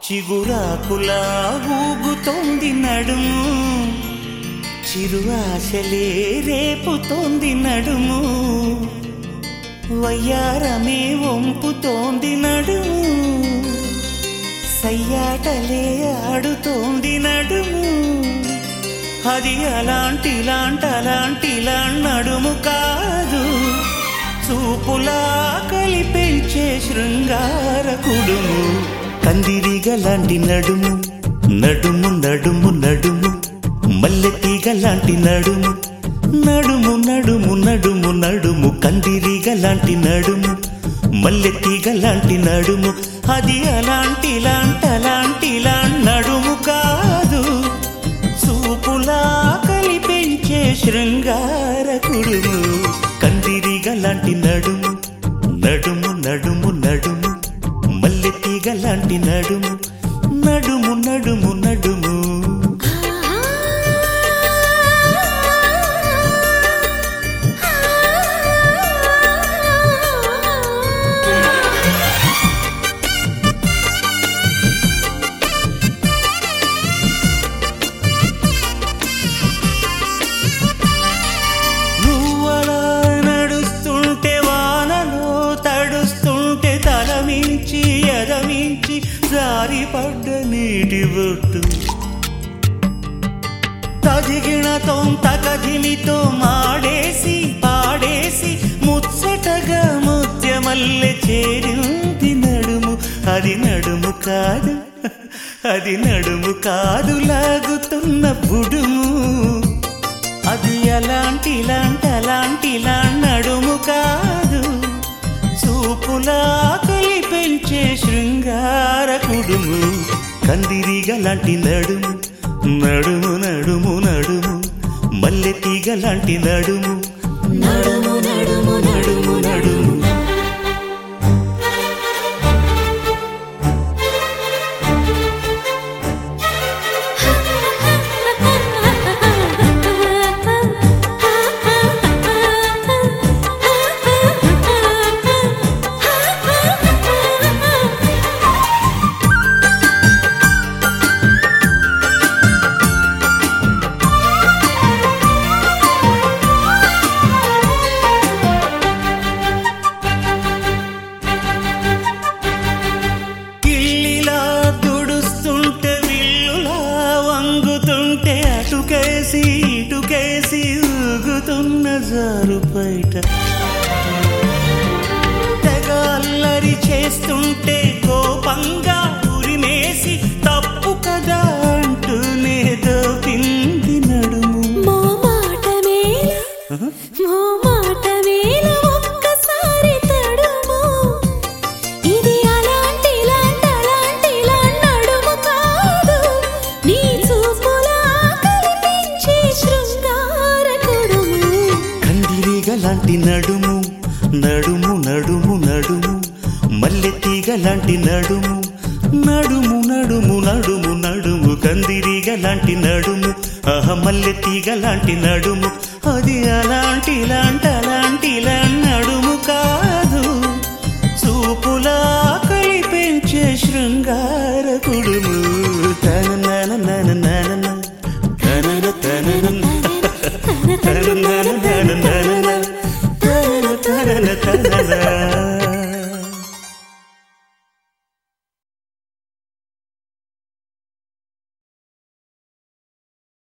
చిగురాకులా ఊగుతోంది నడుము చిరు ఆశలే రేపుతోంది నడుము వయ్యారమే వంపుతోంది నడుము సయ్యాటలే ఆడుతోంది నడుము అది అలాంటి లాంటి నడుము కాదు చూపులా కలిపించే శృంగార కుడుము కందిరిగ లాంటి నడుము నడుము నడుము నడుము మల్లెతీగ లాంటి నడుము నడుము నడుము నడుము నడుము కందిరిగ లాంటి నడుము మల్లెతీగ లాంటి నడుము అది అలాంటి లాంటి నడుము కాదు చూపులా కలిపించే శృంగార కుడుము కందిరిగ లాంటి నడుము నడుము నడుము నడుము మల్లెతీగ లాంటి నడుము నడుము నడుము నడుము నువ్వలా నడుస్తుంటే వానలో తడుస్తుంటే తలమించి ఎదమించి జారిపడ్డ నీటి బొట్టు తదిగిన తొంత కదిలితో మాడేసి పాడేసి ముచ్చటగా ముత్యమల్లె చేరింది నడుము అది నడుము కాదు అది నడుము కాదు లాగుతున్న బుడుము అది అలాంటి అలాంటి నడుము కాదు చూపులా కలిపించే శృంగార కుడుము కందిరిగ లాంటి నడుము నడుము నడుము నడుము మల్లెతీగ లాంటి నడుము నడుము నడుము నడుము నడుము కిల్లిలా తుడుస్తుంటే విల్లులా వంగుతుంటే అటుకేసి ఇటుకేసి ఊగుతున్న జారు బయట తెగ అల్లరి చేస్తుంటే కోపంగా ఉరిమేసి తప్పు కదా అంటూనే దోపింది నడుము మో మాట మేల మో మాట మేల ఒక్కసారి తడుము ఇది అలాంటి అలాంటి నడుము కాదు నీ చూపులా కనిపించే శృంగార కుడుము కందిరీగ లాంటి నడుము నడుము నడుము నడుము మల్లెతీగ లాంటి నడుము నడుము నడుము నడుము నడుము కందిరీగ లాంటి నడుము ఆహ మల్లెతీగ లాంటి నడుము అది అలాంటి లాంటి